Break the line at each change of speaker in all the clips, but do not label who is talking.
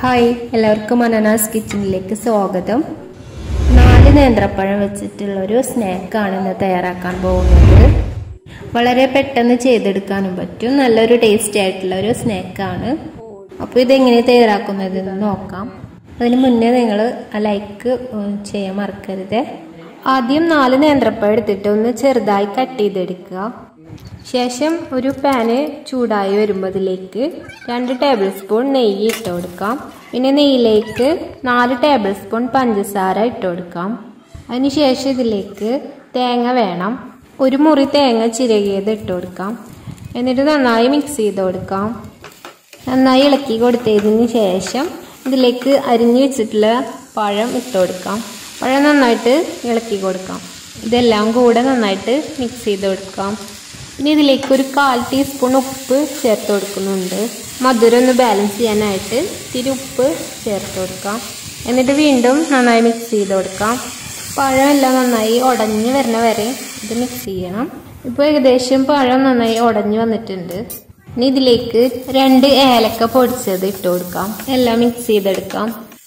hi എല്ലാവർക്കും അനനാസ് കിച്ചണിലേക്ക് സ്വാഗതം നാല് നേന്ത്രപ്പഴം വെച്ചിട്ടുള്ള ഒരു സ്നാക്കാണ് ഇന്ന് തയ്യാറാക്കാൻ പോകുന്നത് വളരെ പെട്ടെന്ന് ചെയ്തെടുക്കാനും പറ്റും നല്ലൊരു ടേസ്റ്റി ആയിട്ടുള്ള ഒരു സ്നാക്കാണ് അപ്പോൾ ഇതെങ്ങനെ തയ്യാറാക്കുന്നതെന്ന് നോക്കാം അതിന് മുന്നേ നിങ്ങൾ ലൈക്ക് ചെയ്യാൻ മറക്കരുത് ആദ്യം നാല് നേന്ത്രപ്പഴം എടുത്തിട്ട് ഒന്ന് ചെറുതായി കട്ട് ചെയ്തെടുക്കുക ശേഷം ഒരു പാന് ചൂടായി വരുമ്പോൾ അതിലേക്ക് രണ്ട് ടേബിൾ സ്പൂൺ നെയ്യ് ഇട്ട് കൊടുക്കാം പിന്നെ നെയ്യിലേക്ക് നാല് ടേബിൾ സ്പൂൺ പഞ്ചസാര ഇട്ട് കൊടുക്കാം അതിനുശേഷം ഇതിലേക്ക് തേങ്ങ വേണം ഒരു മുറി തേങ്ങ ചിരകിയത് ഇട്ട് കൊടുക്കാം എന്നിട്ട് നന്നായി മിക്സ് ചെയ്ത് കൊടുക്കാം നന്നായി ഇളക്കി കൊടുത്തതിന് ശേഷം ഇതിലേക്ക് അരിഞ്ഞു വെച്ചിട്ടുള്ള പഴം ഇട്ട് കൊടുക്കാം പഴം നന്നായിട്ട് ഇളക്കി കൊടുക്കാം ഇതെല്ലാം കൂടെ നന്നായിട്ട് മിക്സ് ചെയ്ത് കൊടുക്കാം ഇനി ഇതിലേക്ക് ഒരു കാൽ ടീസ്പൂൺ ഉപ്പ് ചേർത്ത് കൊടുക്കുന്നുണ്ട് മധുരം ഒന്ന് ബാലൻസ് ചെയ്യാനായിട്ട് ഇത്തിരി ഉപ്പ് ചേർത്ത് കൊടുക്കാം എന്നിട്ട് വീണ്ടും നന്നായി മിക്സ് ചെയ്ത് കൊടുക്കാം പഴം എല്ലാം നന്നായി ഉടഞ്ഞ് വരുന്ന വരെ ഇത് മിക്സ് ചെയ്യണം ഇപ്പോൾ ഏകദേശം പഴം നന്നായി ഉടഞ്ഞ് വന്നിട്ടുണ്ട് ഇനി ഇതിലേക്ക് രണ്ട് ഏലക്ക പൊടിച്ചത് ഇട്ട് കൊടുക്കാം എല്ലാം മിക്സ് ചെയ്തെടുക്കാം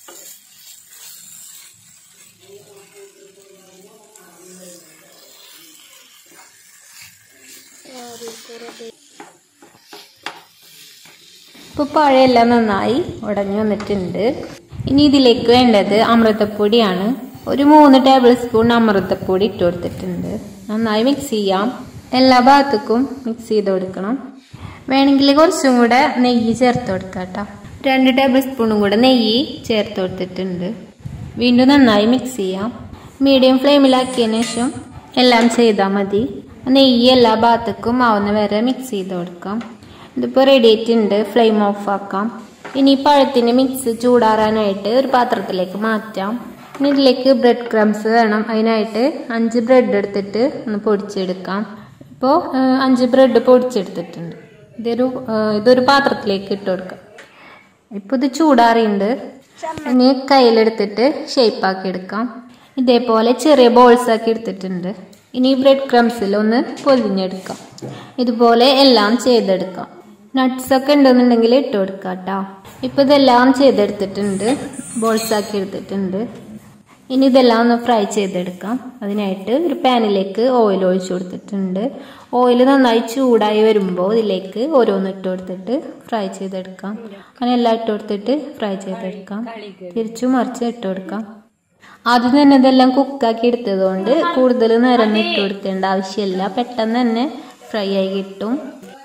ഇപ്പോൾ പഴയെല്ലാം നന്നായി ഉടഞ്ഞു വന്നിട്ടുണ്ട് ഇനി ഇതിലേക്ക് വേണ്ടത് അമൃതപ്പൊടിയാണ് ഒരു മൂന്ന് ടേബിൾ സ്പൂൺ അമൃതപ്പൊടി ഇട്ട് കൊടുത്തിട്ടുണ്ട് നന്നായി മിക്സ് ചെയ്യാം എല്ലാ ഭാഗത്തേക്കും മിക്സ് ചെയ്ത് കൊടുക്കണം വേണമെങ്കിൽ കുറച്ചും കൂടെ നെയ്യ് ചേർത്ത് കൊടുക്കാം കേട്ടോ രണ്ട് ടേബിൾ സ്പൂണും കൂടെ നെയ്യ് ചേർത്ത് കൊടുത്തിട്ടുണ്ട് വീണ്ടും നന്നായി മിക്സ് ചെയ്യാം മീഡിയം ഫ്ലെയിമിലാക്കിയതിന് ശേഷം എല്ലാം ചെയ്താൽ മതി നെയ്യ് എല്ലാ ഭാഗത്തേക്കും ആവുന്ന വരെ മിക്സ് ചെയ്ത് കൊടുക്കാം ഇതിപ്പോൾ റെഡി ആയിട്ടുണ്ട് ഫ്ലെയിം ഓഫ് ആക്കാം ഇനി പഴത്തിന് മിക്സ് ചൂടാറാനായിട്ട് ഒരു പാത്രത്തിലേക്ക് മാറ്റാം ഇനി ഇതിലേക്ക് ബ്രെഡ് ക്രംസ് വേണം അതിനായിട്ട് അഞ്ച് ബ്രെഡ് എടുത്തിട്ട് ഒന്ന് പൊടിച്ചെടുക്കാം ഇപ്പോൾ അഞ്ച് ബ്രെഡ് പൊടിച്ചെടുത്തിട്ടുണ്ട് ഇതൊരു ഇതൊരു പാത്രത്തിലേക്ക് ഇട്ട് കൊടുക്കാം ഇപ്പോൾ ഇത് ചൂടാറിയുണ്ട് ഇനി കയ്യിലെടുത്തിട്ട് ഷേപ്പാക്കി എടുക്കാം ഇതേപോലെ ചെറിയ ബോൾസ് ആക്കി എടുത്തിട്ടുണ്ട് ഇനി ബ്രെഡ് ക്രംസിൽ ഒന്ന് പൊതിഞ്ഞെടുക്കാം ഇതുപോലെ എല്ലാം ചെയ്തെടുക്കാം നട്ട്സ് ഒക്കെ ഉണ്ടെന്നുണ്ടെങ്കിൽ ഇട്ട് കൊടുക്കാം കേട്ടോ ഇപ്പം ഇതെല്ലാം ചെയ്തെടുത്തിട്ടുണ്ട് ബോൾസ് ആക്കി എടുത്തിട്ടുണ്ട് ഇനി ഇതെല്ലാം ഒന്ന് ഫ്രൈ ചെയ്തെടുക്കാം അതിനായിട്ട് ഒരു പാനിലേക്ക് ഓയിൽ ഒഴിച്ചു കൊടുത്തിട്ടുണ്ട് ഓയിൽ നന്നായി ചൂടായി വരുമ്പോൾ ഇതിലേക്ക് ഓരോന്ന് ഇട്ട് കൊടുത്തിട്ട് ഫ്രൈ ചെയ്തെടുക്കാം അങ്ങനെ എല്ലാം ഇട്ട് കൊടുത്തിട്ട് ഫ്രൈ ചെയ്തെടുക്കാം തിരിച്ചു മറിച്ച് ഇട്ട് കൊടുക്കാം ആദ്യം തന്നെ ഇതെല്ലാം കുക്കാക്കി എടുത്തതുകൊണ്ട് കൂടുതൽ നേരം ഇട്ട് കൊടുക്കേണ്ട ആവശ്യമില്ല പെട്ടെന്ന് തന്നെ ഫ്രൈ ആയി കിട്ടും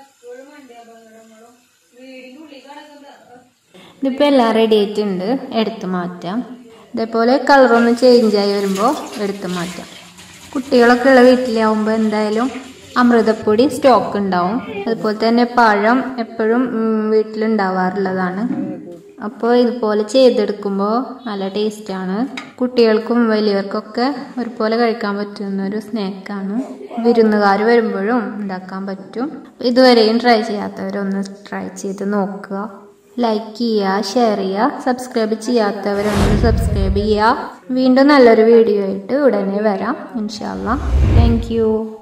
ഇതിപ്പോൾ എല്ലാം റെഡി ആയിട്ടുണ്ട് എടുത്ത് മാറ്റാം ഇതേപോലെ കളറൊന്ന് ചേഞ്ച് ആയി വരുമ്പോൾ എടുത്ത് മാറ്റാം കുട്ടികളൊക്കെ ഉള്ള വീട്ടിലാവുമ്പോൾ എന്തായാലും അമൃതപ്പൊടി സ്റ്റോക്ക് ഉണ്ടാവും അതുപോലെ തന്നെ പഴം എപ്പോഴും വീട്ടിലുണ്ടാവാറുള്ളതാണ് അപ്പോൾ ഇതുപോലെ ചെയ്തെടുക്കുമ്പോൾ നല്ല ടേസ്റ്റാണ് കുട്ടികൾക്കും വലിയവർക്കൊക്കെ ഒരുപോലെ കഴിക്കാൻ പറ്റുന്ന ഒരു സ്നാക്കാണ് വിരുന്നുകാർ വരുമ്പോഴും ഉണ്ടാക്കാൻ പറ്റും ഇതുവരെയും ട്രൈ ചെയ്യാത്തവരൊന്ന് ട്രൈ ചെയ്ത് നോക്കുക ലൈക്ക് ചെയ്യുക ഷെയർ ചെയ്യുക സബ്സ്ക്രൈബ് ചെയ്യാത്തവരൊന്ന് സബ്സ്ക്രൈബ് ചെയ്യുക വീണ്ടും നല്ലൊരു വീഡിയോ ആയിട്ട് ഉടനെ വരാം ഇൻഷാല്ല താങ്ക്